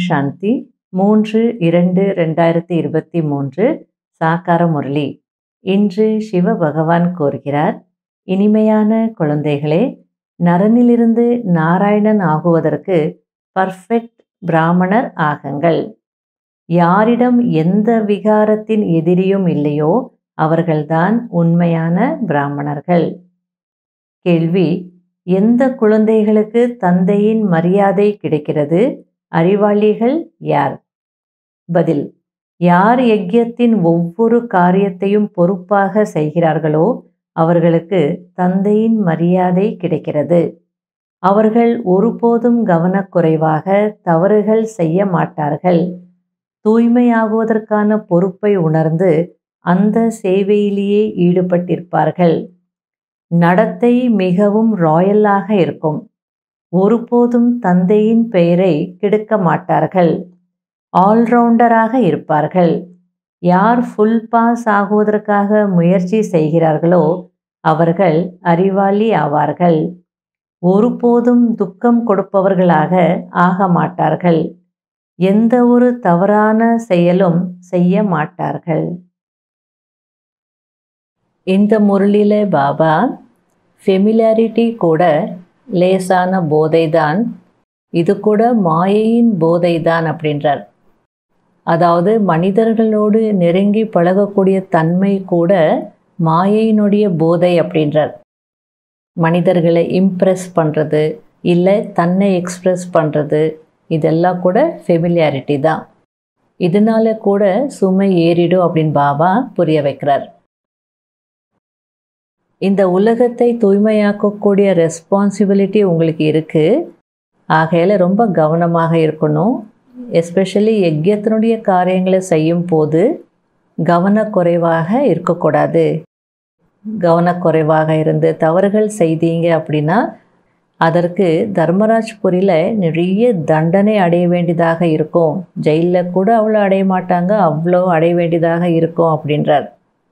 சாந்தி மூன்று இரண்டு ரெண்டாயிரத்தி இருபத்தி மூன்று சாக்கார முரளி இன்று சிவ பகவான் கூறுகிறார் இனிமையான குழந்தைகளே நரனிலிருந்து நாராயணன் ஆகுவதற்கு பர்ஃபெக்ட் பிராமணர் ஆகுங்கள் யாரிடம் எந்த விகாரத்தின் எதிரியும் இல்லையோ அவர்கள்தான் உண்மையான பிராமணர்கள் கேள்வி எந்த குழந்தைகளுக்கு தந்தையின் மரியாதை கிடைக்கிறது அறிவாளிகள் யார் பதில் யார் யஜ்யத்தின் ஒவ்வொரு காரியத்தையும் பொறுப்பாக செய்கிறார்களோ அவர்களுக்கு தந்தையின் மரியாதை கிடைக்கிறது அவர்கள் ஒருபோதும் கவனக்குறைவாக தவறுகள் செய்ய மாட்டார்கள் தூய்மையாகுவதற்கான பொறுப்பை உணர்ந்து அந்த சேவையிலேயே ஈடுபட்டிருப்பார்கள் நடத்தை மிகவும் ராயலாக இருக்கும் ஒருபோதும் தந்தையின் பெயரை கெடுக்க மாட்டார்கள் ஆல்ரவுண்டராக இருப்பார்கள் யார் ஃபுல் பாஸ் ஆகுவதற்காக முயற்சி செய்கிறார்களோ அவர்கள் அறிவாளி ஆவார்கள் ஒருபோதும் துக்கம் கொடுப்பவர்களாக ஆக மாட்டார்கள் எந்த ஒரு தவறான செயலும் செய்ய மாட்டார்கள் இந்த முரளியில பாபா ஃபெமிலாரிட்டி கூட லேசான போதைதான் இது கூட மாயையின் போதைதான் அப்படின்றார் அதாவது மனிதர்களோடு நெருங்கி பழகக்கூடிய தன்மை கூட மாயையினுடைய போதை அப்படின்றார் மனிதர்களை இம்ப்ரெஸ் பண்ணுறது இல்லை தன்னை எக்ஸ்ப்ரெஸ் பண்ணுறது இதெல்லாம் கூட ஃபெமிலியாரிட்டி தான் இதனால கூட சுமை ஏறிடும் அப்படின்னு பாபா புரிய வைக்கிறார் இந்த உலகத்தை தூய்மையாக்கக்கூடிய ரெஸ்பான்சிபிலிட்டி உங்களுக்கு இருக்குது ஆகையில் ரொம்ப கவனமாக இருக்கணும் எஸ்பெஷலி யஜ்யத்தினுடைய காரியங்களை செய்யும் போது கவனக்குறைவாக இருக்கக்கூடாது கவனக்குறைவாக இருந்து தவறுகள் செய்தீங்க அப்படின்னா அதற்கு தர்மராஜ்புரியில் நிறைய தண்டனை அடைய வேண்டியதாக இருக்கும் ஜெயிலில் கூட அவ்வளோ அடைய மாட்டாங்க அவ்வளோ அடைய வேண்டியதாக இருக்கும் அப்படின்றார்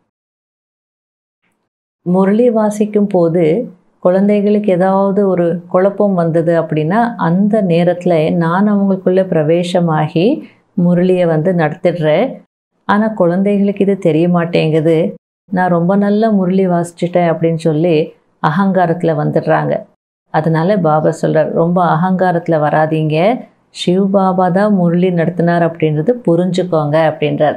முரளி வாசிக்கும் போது குழந்தைகளுக்கு ஏதாவது ஒரு குழப்பம் வந்தது அப்படின்னா அந்த நேரத்தில் நான் அவங்களுக்குள்ளே பிரவேசமாகி முரளியை வந்து நடத்திடுறேன் ஆனால் குழந்தைகளுக்கு இது தெரிய மாட்டேங்குது நான் ரொம்ப நல்லா முரளி வாசிச்சிட்டேன் அப்படின்னு சொல்லி அகங்காரத்தில் வந்துடுறாங்க அதனால பாபா சொல்கிறார் ரொம்ப அகங்காரத்தில் வராதீங்க சிவ் பாபா தான் முரளி நடத்தினார் அப்படின்றது புரிஞ்சுக்கோங்க அப்படின்றார்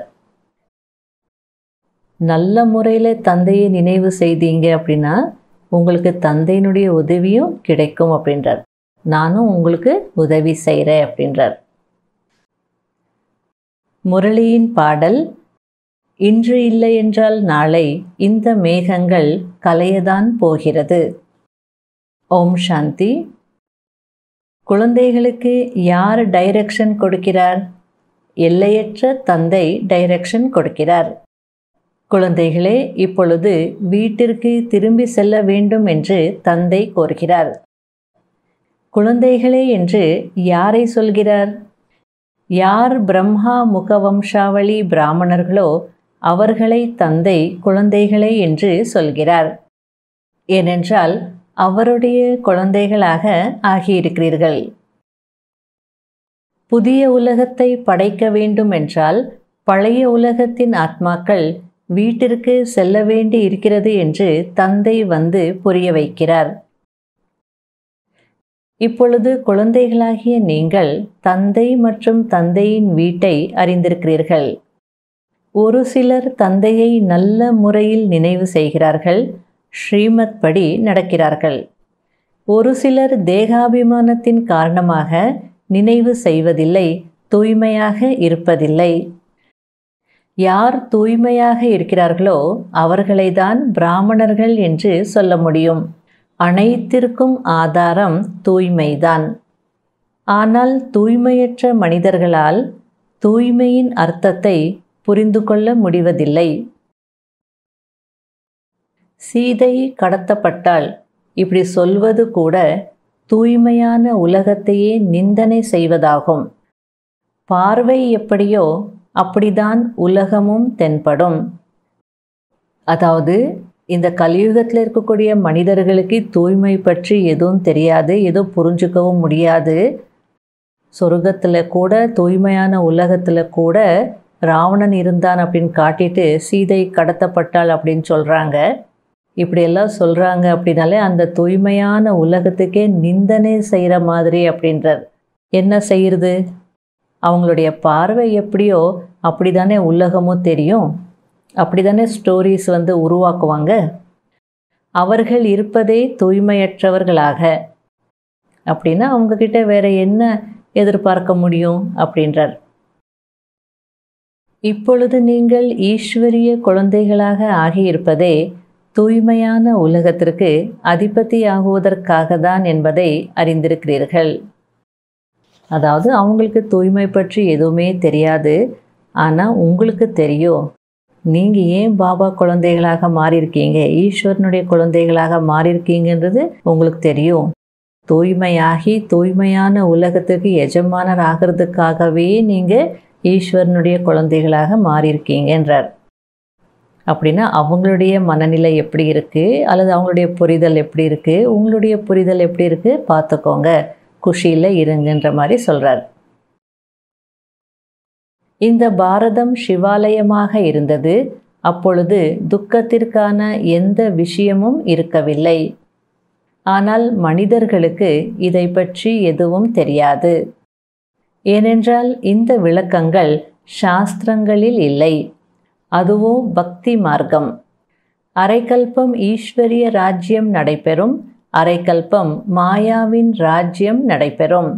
நல்ல முறையில் தந்தையை நினைவு செய்தீங்க அப்படின்னா உங்களுக்கு தந்தையினுடைய உதவியும் கிடைக்கும் அப்படின்றார் நானும் உங்களுக்கு உதவி செய்கிறேன் அப்படின்றார் முரளியின் பாடல் இன்று இல்லை என்றால் நாளை இந்த மேகங்கள் கலையதான் போகிறது ஓம் சாந்தி குழந்தைகளுக்கு யார் டைரக்ஷன் கொடுக்கிறார் எல்லையற்ற தந்தை டைரக்ஷன் கொடுக்கிறார் குழந்தைகளே இப்பொழுது வீட்டிற்கு திரும்பி செல்ல வேண்டும் என்று தந்தை கோருகிறார் குழந்தைகளே என்று யாரை சொல்கிறார் யார் பிரம்மா முகவம்சாவளி பிராமணர்களோ அவர்களை தந்தை குழந்தைகளே என்று சொல்கிறார் ஏனென்றால் அவருடைய குழந்தைகளாக ஆகியிருக்கிறீர்கள் புதிய உலகத்தை படைக்க வேண்டும் என்றால் பழைய உலகத்தின் ஆத்மாக்கள் வீட்டிற்கு செல்ல வேண்டி இருக்கிறது என்று தந்தை வந்து புரிய வைக்கிறார் இப்பொழுது குழந்தைகளாகிய நீங்கள் தந்தை மற்றும் தந்தையின் வீட்டை அறிந்திருக்கிறீர்கள் ஒரு சிலர் தந்தையை நல்ல முறையில் நினைவு செய்கிறார்கள் ஸ்ரீமத் படி நடக்கிறார்கள் ஒரு சிலர் தேகாபிமானத்தின் காரணமாக நினைவு செய்வதில்லை தூய்மையாக இருப்பதில்லை யார் தூய்மையாக இருக்கிறார்களோ அவர்களை தான் பிராமணர்கள் என்று சொல்ல முடியும் அனைத்திற்கும் ஆதாரம் தூய்மைதான் ஆனால் தூய்மையற்ற மனிதர்களால் தூய்மையின் அர்த்தத்தை புரிந்து கொள்ள முடிவதில்லை சீதை கடத்தப்பட்டால் இப்படி சொல்வது கூட தூய்மையான உலகத்தையே நிந்தனை செய்வதாகும் பார்வை எப்படியோ அப்படிதான் உலகமும் தென்படும் அதாவது இந்த கலியுகத்தில் இருக்கக்கூடிய மனிதர்களுக்கு தூய்மை பற்றி எதுவும் தெரியாது எதுவும் புரிஞ்சுக்கவும் முடியாது சொர்க்கத்தில் கூட தூய்மையான உலகத்தில் கூட ராவணன் இருந்தான் அப்படின்னு காட்டிட்டு சீதை கடத்தப்பட்டாள் அப்படின்னு சொல்கிறாங்க இப்படியெல்லாம் சொல்கிறாங்க அப்படின்னாலே அந்த தூய்மையான உலகத்துக்கே நிந்தனை செய்கிற மாதிரி அப்படின்றார் என்ன செய்கிறது அவங்களுடைய பார்வை எப்படியோ அப்படி தானே உலகமும் தெரியும் அப்படி தானே ஸ்டோரிஸ் வந்து உருவாக்குவாங்க அவர்கள் இருப்பதே தூய்மையற்றவர்களாக அப்படின்னா அவங்கக்கிட்ட வேற என்ன எதிர்பார்க்க முடியும் அப்படின்றார் இப்பொழுது நீங்கள் ஈஸ்வரிய குழந்தைகளாக ஆகியிருப்பதே தூய்மையான உலகத்திற்கு அதிபதியாகுவதற்காக தான் என்பதை அறிந்திருக்கிறீர்கள் அதாவது அவங்களுக்கு தூய்மை பற்றி எதுவுமே தெரியாது ஆனால் உங்களுக்கு தெரியும் நீங்கள் ஏன் பாபா குழந்தைகளாக மாறியிருக்கீங்க ஈஸ்வரனுடைய குழந்தைகளாக மாறியிருக்கீங்கன்றது உங்களுக்கு தெரியும் தூய்மையாகி தூய்மையான உலகத்துக்கு எஜமானர் ஆகிறதுக்காகவே நீங்கள் ஈஸ்வரனுடைய குழந்தைகளாக மாறியிருக்கீங்கன்றார் அப்படின்னா அவங்களுடைய மனநிலை எப்படி இருக்குது அல்லது அவங்களுடைய புரிதல் எப்படி இருக்குது உங்களுடைய புரிதல் எப்படி இருக்குது பார்த்துக்கோங்க குஷியில் இருங்கன்ற மாதிரி சொல்கிறார் இந்த பாரதம் சிவாலயமாக இருந்தது அப்பொழுது துக்கத்திற்கான எந்த விஷயமும் இருக்கவில்லை ஆனால் மனிதர்களுக்கு இதை பற்றி எதுவும் தெரியாது ஏனென்றால் இந்த விளக்கங்கள் சாஸ்திரங்களில் இல்லை அதுவோ பக்தி மார்க்கம் அரைக்கல்பம் ஈஸ்வரிய ராஜ்யம் நடைபெறும் அரைக்கல்பம் மாயாவின் ராஜ்யம் நடைபெறும்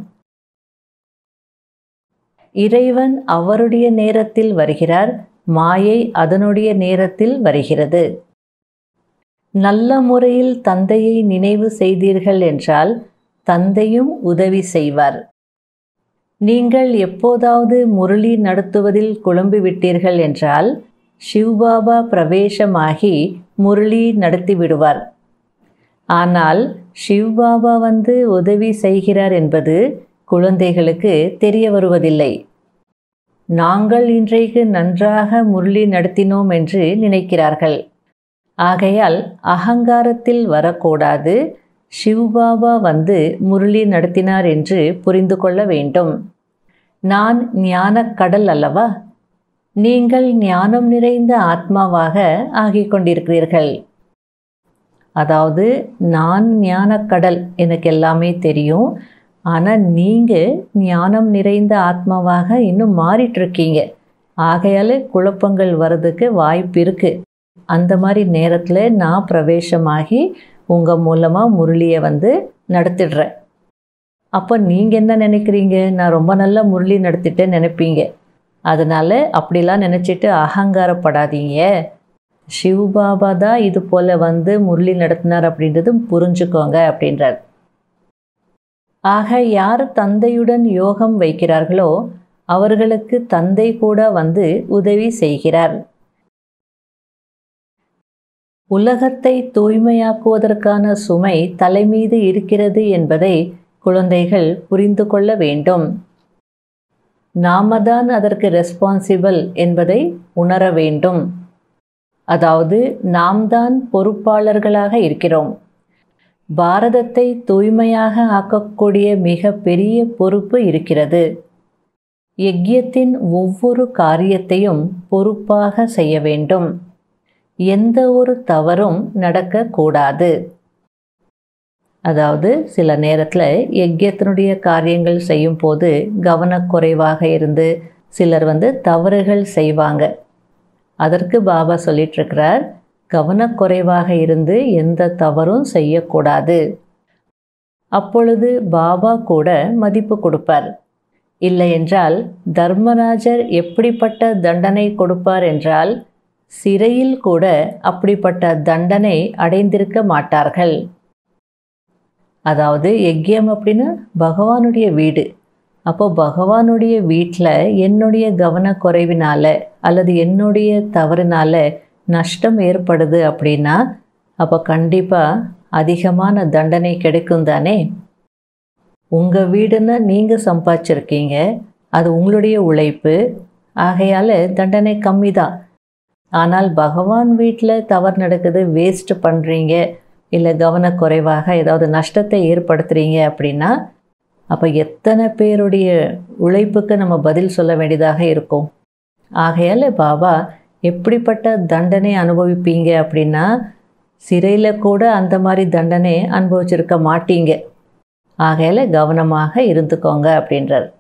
இறைவன் அவருடைய நேரத்தில் வருகிறார் மாயை அதனுடைய நேரத்தில் வருகிறது நல்ல முறையில் தந்தையை நினைவு செய்தீர்கள் என்றால் தந்தையும் உதவி செய்வார் நீங்கள் எப்போதாவது முரளி நடத்துவதில் குழம்பி விட்டீர்கள் என்றால் சிவ்பாபா பிரவேசமாகி முரளி நடத்தி விடுவார் ஆனால் சிவ்பாபா வந்து உதவி செய்கிறார் என்பது குழந்தைகளுக்கு தெரிய வருவதில்லை நாங்கள் இன்றைக்கு நன்றாக முரளி நடத்தினோம் என்று நினைக்கிறார்கள் ஆகையால் அகங்காரத்தில் வரக்கூடாது சிவ்பாபா வந்து முரளி நடத்தினார் என்று புரிந்து கொள்ள வேண்டும் நான் ஞானக் கடல் அல்லவா நீங்கள் ஞானம் நிறைந்த ஆத்மாவாக ஆகிக் கொண்டிருக்கிறீர்கள் அதாவது நான் ஞானக்கடல் எனக்கு எல்லாமே தெரியும் ஆனால் நீங்கள் ஞானம் நிறைந்த ஆத்மாவாக இன்னும் மாறிட்டுருக்கீங்க ஆகையால் குழப்பங்கள் வர்றதுக்கு வாய்ப்பு இருக்குது அந்த மாதிரி நேரத்தில் நான் பிரவேசமாகி உங்கள் மூலமாக முரளியை வந்து நடத்திடுறேன் அப்போ நீங்கள் என்ன நினைக்கிறீங்க நான் ரொம்ப நல்ல முரளி நடத்திட்டேன்னு நினைப்பீங்க அதனால் அப்படிலாம் நினச்சிட்டு அகங்காரப்படாதீங்க சிவ்பாபா தான் இது போல் வந்து முரளி நடத்தினார் அப்படின்றது புரிஞ்சுக்கோங்க அப்படின்றார் ஆக யார் தந்தையுடன் யோகம் வைக்கிறார்களோ அவர்களுக்கு தந்தை கூட வந்து உதவி செய்கிறார் உலகத்தை தூய்மையாக்குவதற்கான சுமை தலைமீது இருக்கிறது என்பதை குழந்தைகள் புரிந்து கொள்ள வேண்டும் நாம தான் அதற்கு ரெஸ்பான்சிபிள் என்பதை உணர வேண்டும் அதாவது நாம் தான் பொறுப்பாளர்களாக இருக்கிறோம் பாரதத்தை தூய்மையாக ஆக்கக்கூடிய மிக பெரிய பொறுப்பு இருக்கிறது யஜ்யத்தின் ஒவ்வொரு காரியத்தையும் பொறுப்பாக செய்ய வேண்டும் எந்த ஒரு தவறும் நடக்கக்கூடாது அதாவது சில நேரத்தில் யஜ்யத்தினுடைய காரியங்கள் செய்யும் போது கவனக்குறைவாக இருந்து சிலர் வந்து தவறுகள் செய்வாங்க அதற்கு பாபா சொல்லிட்டுருக்கிறார் கவனக்குறைவாக இருந்து எந்த தவறும் செய்யக்கூடாது அப்பொழுது பாபா கூட மதிப்பு கொடுப்பார் இல்லையென்றால் தர்மராஜர் எப்படிப்பட்ட தண்டனை கொடுப்பார் என்றால் சிறையில் கூட அப்படிப்பட்ட தண்டனை அடைந்திருக்க மாட்டார்கள் அதாவது யஜ்யம் அப்படின்னா பகவானுடைய வீடு அப்போ பகவானுடைய வீட்டில் என்னுடைய கவனக்குறைவினால் அல்லது என்னுடைய தவறுனால நஷ்டம் ஏற்படுது அப்படின்னா அப்போ கண்டிப்பாக அதிகமான தண்டனை கிடைக்கும் தானே உங்கள் வீடுன்னா நீங்கள் சம்பாதிச்சிருக்கீங்க அது உங்களுடைய உழைப்பு ஆகையால் தண்டனை கம்மி தான் ஆனால் பகவான் வீட்டில் தவறு நடக்குது வேஸ்ட் பண்ணுறீங்க இல்லை கவனக்குறைவாக ஏதாவது நஷ்டத்தை ஏற்படுத்துகிறீங்க அப்படின்னா அப்போ எத்தனை பேருடைய உழைப்புக்கு நம்ம பதில் சொல்ல வேண்டியதாக இருக்கும் ஆகையால் பாபா எப்படிப்பட்ட தண்டனை அனுபவிப்பீங்க அப்படின்னா சிறையில் கூட அந்த மாதிரி தண்டனை அனுபவிச்சிருக்க மாட்டீங்க ஆகையால் கவனமாக இருந்துக்கோங்க அப்படின்றார்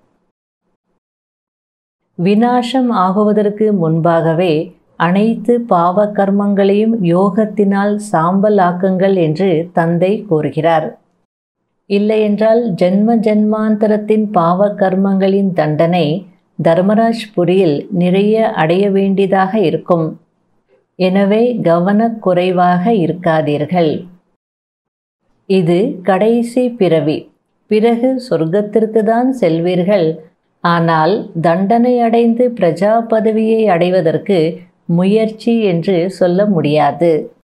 வினாசம் ஆகுவதற்கு முன்பாகவே அனைத்து பாவ கர்மங்களையும் யோகத்தினால் சாம்பல் ஆக்குங்கள் என்று தந்தை கூறுகிறார் இல்லையென்றால் ஜென்ம ஜென்மாந்தரத்தின் பாவ கர்மங்களின் தண்டனை தர்மராஜ் புரியில் நிறைய அடைய வேண்டியதாக இருக்கும் எனவே கவனக்குறைவாக இருக்காதீர்கள் இது கடைசி பிறவி பிறகு சொர்க்கத்திற்கு தான் செல்வீர்கள் ஆனால் தண்டனை அடைந்து பிரஜா பதவியை அடைவதற்கு முயற்சி என்று சொல்ல முடியாது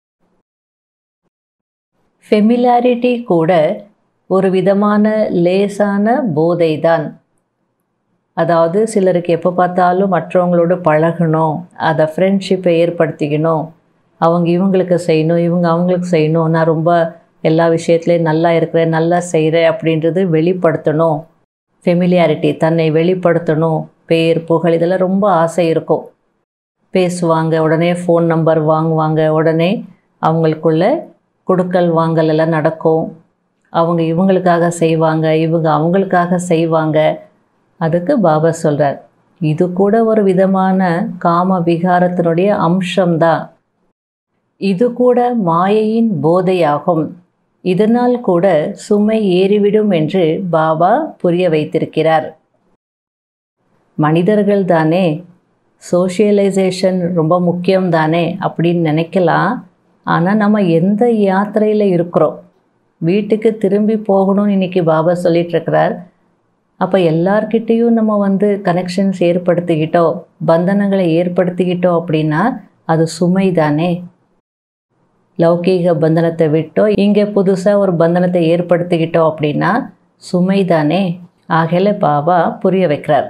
ஃபெமிலாரிட்டி கூட ஒரு விதமான லேசான போதைதான் அதாவது சிலருக்கு எப்போ பார்த்தாலும் மற்றவங்களோட பழகணும் அதை ஃப்ரெண்ட்ஷிப்பை ஏற்படுத்திக்கணும் அவங்க இவங்களுக்கு செய்யணும் இவங்க அவங்களுக்கு செய்யணும் நான் ரொம்ப எல்லா விஷயத்துலேயும் நல்லா இருக்கிறேன் நல்லா செய்கிறேன் அப்படின்றது வெளிப்படுத்தணும் ஃபெமிலியாரிட்டி தன்னை வெளிப்படுத்தணும் பேர் புகழ் இதெல்லாம் ரொம்ப ஆசை இருக்கும் பேசுவாங்க உடனே ஃபோன் நம்பர் வாங்குவாங்க உடனே அவங்களுக்குள்ள கொடுக்கல் வாங்கல் எல்லாம் நடக்கும் அவங்க இவங்களுக்காக செய்வாங்க இவங்க அவங்களுக்காக செய்வாங்க அதுக்கு பாபா சொல்கிறார் இது கூட ஒரு விதமான காம விகாரத்தினுடைய அம்சம்தான் இது கூட மாயையின் போதையாகும் இதனால் கூட சுமை ஏறிவிடும் என்று பாபா புரிய வைத்திருக்கிறார் மனிதர்கள் தானே சோஷியலைசேஷன் ரொம்ப முக்கியம் தானே அப்படின்னு நினைக்கலாம் ஆனால் நம்ம எந்த யாத்திரையில் இருக்கிறோம் வீட்டுக்கு திரும்பி போகணும்னு இன்றைக்கி பாபா சொல்லிகிட்ருக்கிறார் அப்போ எல்லார்கிட்டேயும் நம்ம வந்து கனெக்ஷன்ஸ் ஏற்படுத்திக்கிட்டோம் பந்தனங்களை ஏற்படுத்திக்கிட்டோம் அப்படின்னா அது சுமை தானே லௌகீக பந்தனத்தை விட்டோம் இங்கே புதுசாக ஒரு பந்தனத்தை ஏற்படுத்திக்கிட்டோம் அப்படின்னா சுமை தானே ஆகல பாபா புரிய வைக்கிறார்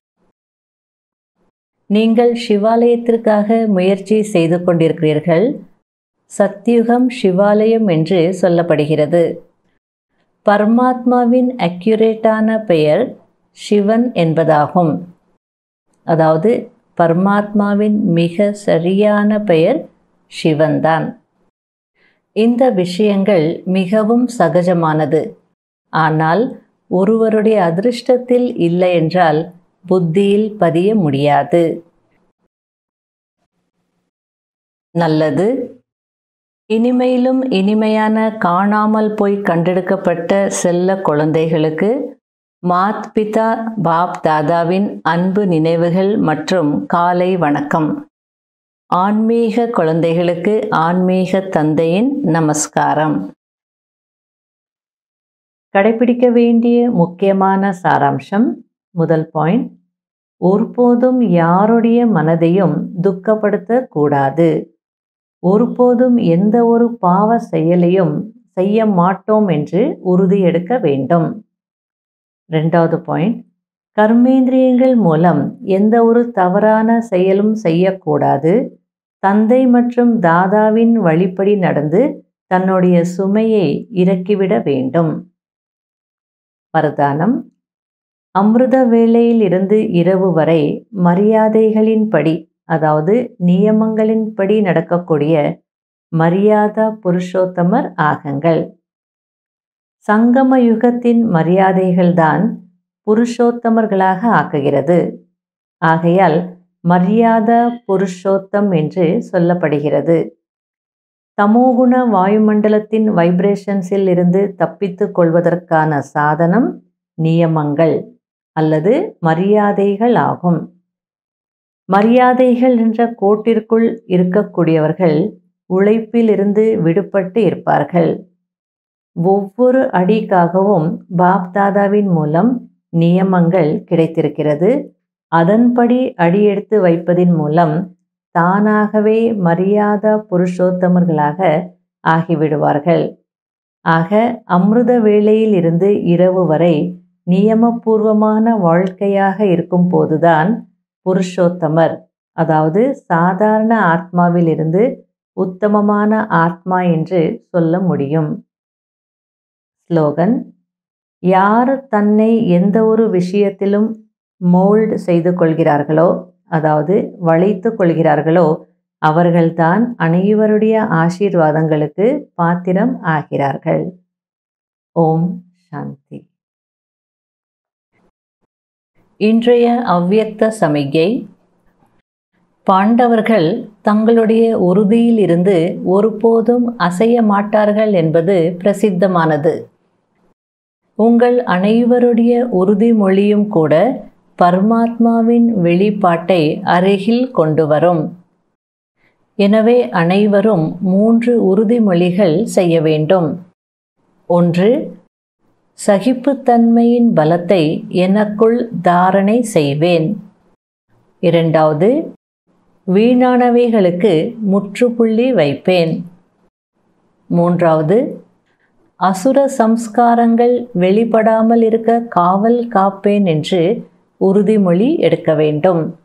நீங்கள் சிவாலயத்திற்காக முயற்சி செய்து கொண்டிருக்கிறீர்கள் சத்யுகம் சிவாலயம் என்று சொல்லப்படுகிறது பரமாத்மாவின் அக்யூரேட்டான பெயர் சிவன் என்பதாகும் அதாவது பரமாத்மாவின் மிக சரியான பெயர் சிவன்தான் இந்த விஷயங்கள் மிகவும் சகஜமானது ஆனால் ஒருவருடைய அதிர்ஷ்டத்தில் இல்லை என்றால் புத்தியில் பதிய முடியாது நல்லது இனிமையிலும் இனிமையான காணாமல் போய் கண்டெடுக்கப்பட்ட செல்ல குழந்தைகளுக்கு மாத் பிதா பாப் தாதாவின் அன்பு நினைவுகள் மற்றும் காலை வணக்கம் ஆன்மீக குழந்தைகளுக்கு ஆன்மீக தந்தையின் நமஸ்காரம் கடைபிடிக்க வேண்டிய முக்கியமான சாராம்சம் முதல் பாயிண்ட் ஒருபோதும் யாருடைய மனதையும் துக்கப்படுத்த கூடாது ஒருபோதும் எந்த ஒரு பாவ செயலையும் செய்ய மாட்டோம் என்று உறுதி எடுக்க வேண்டும் ரெண்டாவது பாயிண்ட் கர்மேந்திரியங்கள் மூலம் எந்த ஒரு தவறான செயலும் செய்யக்கூடாது தந்தை மற்றும் தாதாவின் வழிப்படி நடந்து தன்னுடைய சுமையை இறக்கிவிட வேண்டும் வரதானம் அமிர்த வேளையில் இருந்து இரவு வரை மரியாதைகளின்படி அதாவது நியமங்களின்படி நடக்கக்கூடிய மரியாதா புருஷோத்தமர் ஆகுங்கள் சங்கம யுகத்தின் மரியாதைகள்தான் புருஷோத்தமர்களாக ஆக்குகிறது ஆகையால் மரியாதா புருஷோத்தம் என்று சொல்லப்படுகிறது தமோகுண வாயுமண்டலத்தின் வைப்ரேஷன்ஸில் இருந்து தப்பித்து கொள்வதற்கான சாதனம் நியமங்கள் அல்லது மரியாதைகள் ஆகும் மரியாதைகள் என்ற கோட்டிற்குள் இருக்கக்கூடியவர்கள் உழைப்பிலிருந்து விடுபட்டு இருப்பார்கள் ஒவ்வொரு அடிக்காகவும் பாப்தாதாவின் மூலம் நியமங்கள் கிடைத்திருக்கிறது அதன்படி அடியெடுத்து வைப்பதின் மூலம் தானாகவே மரியாதா புருஷோத்தமர்களாக ஆகிவிடுவார்கள் ஆக அமிர்த வேளையில் இருந்து இரவு வரை நியமபூர்வமான வாழ்க்கையாக இருக்கும் போதுதான் புருஷோத்தமர் அதாவது சாதாரண ஆத்மாவிலிருந்து உத்தமமான ஆத்மா என்று சொல்ல முடியும் ஸ்லோகன் யார் தன்னை எந்த ஒரு விஷயத்திலும் மோல்டு செய்து கொள்கிறார்களோ அதாவது வளைத்து கொள்கிறார்களோ அவர்கள்தான் அனைவருடைய ஆசீர்வாதங்களுக்கு பாத்திரம் ஆகிறார்கள் ஓம் சாந்தி இன்றைய அவ்வியக்த சமிகை பாண்டவர்கள் தங்களுடைய உறுதியில் இருந்து ஒருபோதும் அசைய மாட்டார்கள் என்பது பிரசித்தமானது உங்கள் அனைவருடைய உறுதிமொழியும் கூட பரமாத்மாவின் வெளிப்பாட்டை அருகில் கொண்டு வரும் எனவே அனைவரும் மூன்று உறுதிமொழிகள் செய்ய வேண்டும் ஒன்று சகிப்புத்தன்மையின் பலத்தை எனக்குள் தாரணை செய்வேன் இரண்டாவது வீணானவைகளுக்கு முற்றுப்புள்ளி வைப்பேன் மூன்றாவது அசுர சம்ஸ்காரங்கள் வெளிப்படாமல் இருக்க காவல் காப்பேன் என்று உறுதிமொழி எடுக்க வேண்டும்